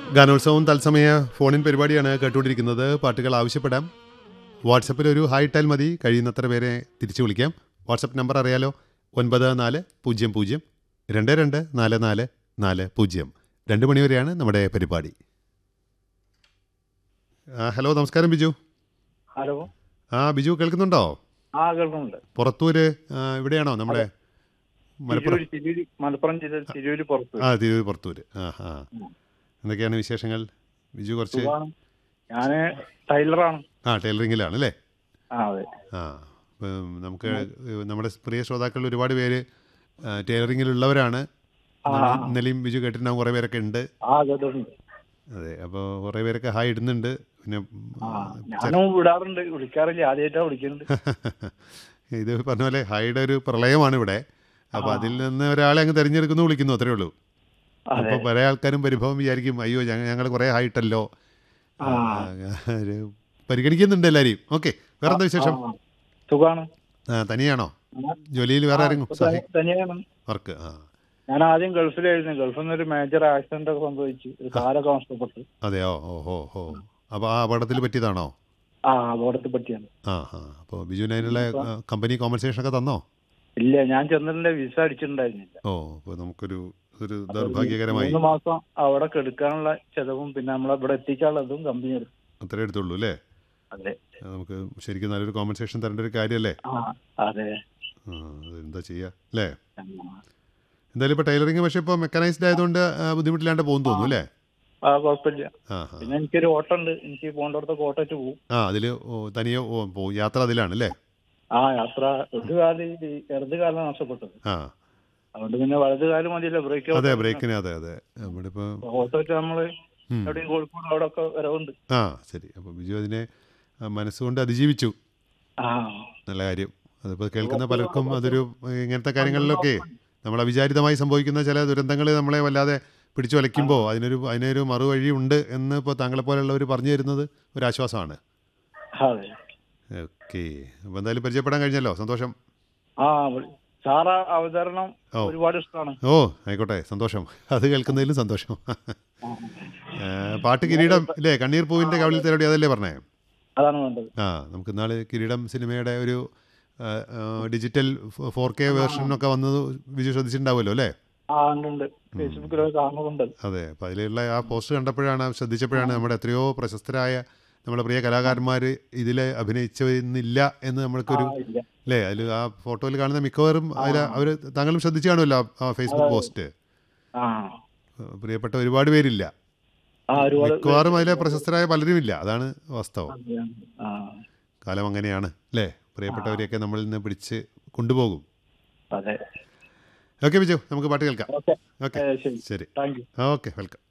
ഗാനോത്സവം തത്സമയ ഫോണിൻ പരിപാടിയാണ് കേട്ടുകൊണ്ടിരിക്കുന്നത് പാട്ടുകൾ ആവശ്യപ്പെടാം വാട്സപ്പിൽ ഒരു ഹായ് ഇട്ടാൽ മതി കഴിയുന്നത്ര പേരെ തിരിച്ചു വിളിക്കാം വാട്സപ്പ് നമ്പർ അറിയാലോ ഒൻപത് നാല് പൂജ്യം പൂജ്യം രണ്ട് രണ്ട് നാല് നാല് നാല് പൂജ്യം രണ്ട് മണിവരെയാണ് നമ്മുടെ പരിപാടി ആ, ഹലോ നമസ്കാരം ബിജു ഹലോ ആ ബിജു കേൾക്കുന്നുണ്ടോ ആ കേൾക്കുന്നുണ്ട് പുറത്തൂര് ആ, ഇവിടെയാണോ നമ്മുടെ മലപ്പുറം തിരൂര് തിരൂര് മലപ്പുറം ജില്ല തിരൂര് പുറത്ത് ആ തിരൂർ പുറത്തൂര് ആ ആ എന്തൊക്കെയാണ് വിശേഷങ്ങൾ ബിജു കുറച്ച് സുഖാണ് ഞാന് ടൈലറാണ് ആ ടൈലറിങ്ങിലാണ് അല്ലേ ആ അതെ ആ ഇപ്പം നമുക്ക് നമ്മുടെ പ്രിയ ശ്രോതാക്കളിൽ ഒരുപാട് പേര് ആ, ടൈലറിങ്ങിലുള്ളവരാണ് ആ ഇന്നലെ- ഇന്നലെയും ബിജു കേട്ടിട്ടുണ്ടാവും കുറേ പേരൊക്കെ ഉണ്ട് ആ കേട്ടിട്ടുണ്ട് അതെ അപ്പോൾ കുറേ പേരൊക്കെ ഹായ് ഇടുന്നുണ്ട് പിന്നെ ആ ഞാനും വിടാറുണ്ട് വിളിക്കാറില്ല ആദ്യമായിട്ടാ വിളിക്കുന്നുണ്ട് ഇത് പറഞ്ഞ പോലെ ഹായുടെ ഒരു പ്രളയമാണ് ഇവിടെ അപ്പോൾ അതിൽ നിന്ന് ഒരാളെ അങ്ങ് തിരഞ്ഞെടുക്കുന്നു വിളിക്കുന്നു അത്രേ ഉള്ളൂ അതെ അപ്പോൾ പല ആൾക്കാരും പരിഭവം വിചാരിക്കും അയ്യോ ഞങ്ങൾ കുറേ ഹായിട്ടല്ലോ ആ ഒരു പരിഗണിക്കുന്നുണ്ട് എല്ലാവരെയും ഓക്കെ വേറെ എന്താ വിശേഷം ആ, സുഖാണ് ആ, തനിയാണോ ആ, ജോലിയിൽ വേറെ ആ, ആരെങ്കിലും ഇപ്പൊ സഹായി തനി- തനിയാണ് വർക്ക് ആ ഞാൻ ആദ്യം ഗൾഫിലായിരുന്നു ഗൾഫിൽ നിന്ന് ഒരു മേജർ ആക്സിഡന്റ് ഒക്കെ സംഭവിച്ചു ഒരു കാലൊക്കെ നഷ്ടപ്പെട്ടു അതെയോ ഓ ഹോ ഹോ അപ്പോൾ ആ അപകടത്തിൽ പറ്റിയതാണോ ആ അപകടത്തിൽ പറ്റിയാണ് ആ ആ അപ്പോൾ ബിജുവിന് അതിനുള്ള ആ, കമ്പനി കോമ്പൻസേഷൻ ഒക്കെ തന്നോ ഇല്ല ഞാൻ ചെന്നിട്ടുണ്ട് വിസ അടിച്ചിട്ടുണ്ടായിരുന്നില്ല ഓ അപ്പോൾ നമുക്കൊരു ഒരു ദൗർഭാഗ്യകരമായി മൂന്ന് മാസം അവിടെ കെടുക്കാനുള്ള ചെലവും പിന്നെ നമ്മളെ ഇവിടെ എത്തിക്കാനുള്ളതും കമ്പനി എടുത്തു അത്രേ എടുത്തുള്ളൂ അല്ലേ അതെ ആ, നമുക്ക് ശരിക്കും നല്ലൊരു കോമ്പൻസേഷൻ തരേണ്ട ഒരു കാര്യമല്ലേ ആ അതെ ആ, അത് എന്താ ചെയ്യുക അല്ലേ ആ. എന്തായാലും ഇപ്പോൾ ടൈലറിങ് പക്ഷേ ഇപ്പോൾ മെക്കനൈസ്ഡ് ആയതുകൊണ്ട് ആ, ബുദ്ധിമുട്ടില്ലാണ്ട് പോകുന്നു തോന്നുന്നു അല്ലേ ആ കുഴപ്പമില്ല ആ ആ പിന്നെ എനിക്കൊരു ഓട്ടം ഉണ്ട് എനിക്ക് പോകേണ്ടടുത്തൊക്കെ ഓട്ടോറ്റ് പോകും ആ അതിൽ തനിയെ ഓ, പോവും യാത്ര അതിലാണ് അല്ലേ ആ യാത്ര ഒരു കാലം ഈ ഇടത് കാലം നഷ്ടപ്പെട്ടത് ആ അതുകൊണ്ട് പിന്നെ വലത് കാലം മതിയല്ലോ ബ്രേക്ക് അതെ ബ്രേക്കിന് അതെ അതെ നമ്മുടെ ഇപ്പോൾ ഓട്ടോറ്റ് നമ്മള് എവിടെയും കോഴിക്കോട് അവിടെ ഒക്കെ വരവുണ്ട് ആ ശരി അപ്പോൾ ബിജു അതിനെ ആ, മനസ്സുകൊണ്ട് അതിജീവിച്ചു ആ നല്ല കാര്യം അതിപ്പോൾ കേൾക്കുന്ന പലർക്കും അതൊരു ഇങ്ങനത്തെ കാര്യങ്ങളിലൊക്കെ നമ്മൾ അവിചാരിതമായി സംഭവിക്കുന്ന ചില ദുരന്തങ്ങൾ നമ്മളെ വല്ലാതെ പിടിച്ചു വലയ്ക്കുമ്പോൾ അതിനൊരു അതിനൊരു മറുവഴി ഉണ്ട് എന്ന് ഇപ്പോൾ താങ്കളെ പോലെയുള്ളവർ പറഞ്ഞു തരുന്നത് ഒരു ആശ്വാസമാണ് അതെ ഓക്കെ അപ്പോൾ എന്തായാലും പരിചയപ്പെടാൻ കഴിഞ്ഞല്ലോ സന്തോഷം ആ സാറ അവതരണം ഓ. ഒരുപാട് ഇഷ്ടമാണ് ഓ ആയിക്കോട്ടെ സന്തോഷം അത് കേൾക്കുന്നതിലും സന്തോഷം ഏ, പാട്ട് കിരീടം ഇല്ലേ കണ്ണീർ പൂവിൻ്റെ കവിളിൽ തരടി അതല്ലേ പറഞ്ഞേ അതാണ് വേണ്ടത് ആ നമുക്ക് ഇന്നാൾ കിരീടം സിനിമയുടെ ഒരു ആ, ആ, ഡിജിറ്റൽ ഫോർ കെ വേർഷനൊക്കെ വന്നത് വിജു ശ്രദ്ധിച്ചിട്ടുണ്ടാവുമല്ലോ അല്ലേ ആ ഉണ്ട് ഉണ്ട് ഫേസ്ബുക്കിലൊക്കെ കാണുന്നുണ്ട് അതെ അപ്പം അതിലുള്ള ആ പോസ്റ്റ് കണ്ടപ്പോഴാണ് ശ്രദ്ധിച്ചപ്പോഴാണ് നമ്മുടെ എത്രയോ പ്രശസ്തരായ നമ്മുടെ പ്രിയ കലാകാരന്മാർ ഇതിൽ അഭിനയിച്ചിരുന്നില്ല എന്ന് നമ്മൾക്കൊരു ആ, ഇല്ല അല്ലേ അതിൽ ആ ഫോട്ടോയിൽ കാണുന്ന മിക്കവാറും അതിൽ അവർ താങ്കളും ശ്രദ്ധിച്ചു കാണുമല്ലോ ആ- ആ ഫേസ്ബുക്ക് പോസ്റ്റ് ആ പ്രിയപ്പെട്ട ഒരുപാട് പേരില്ല ആ ഒരുപാട് മിക്കവാറും അതിലെ പ്രശസ്തരായ പലരും ഇല്ല അതാണ് വാസ്തവം ആ കാലം അങ്ങനെയാണ് അല്ലേ പ്രിയപ്പെട്ടവരെയൊക്കെ നമ്മളിൽ നിന്ന് പിടിച്ച് കൊണ്ടുപോകും അതെ ഓക്കെ ബിജു നമുക്ക് പാട്ട് കേൾക്കാം ഓക്കെ ഓക്കെ ശരി ശരി താങ്ക് യു ഓക്കെ വെൽക്കം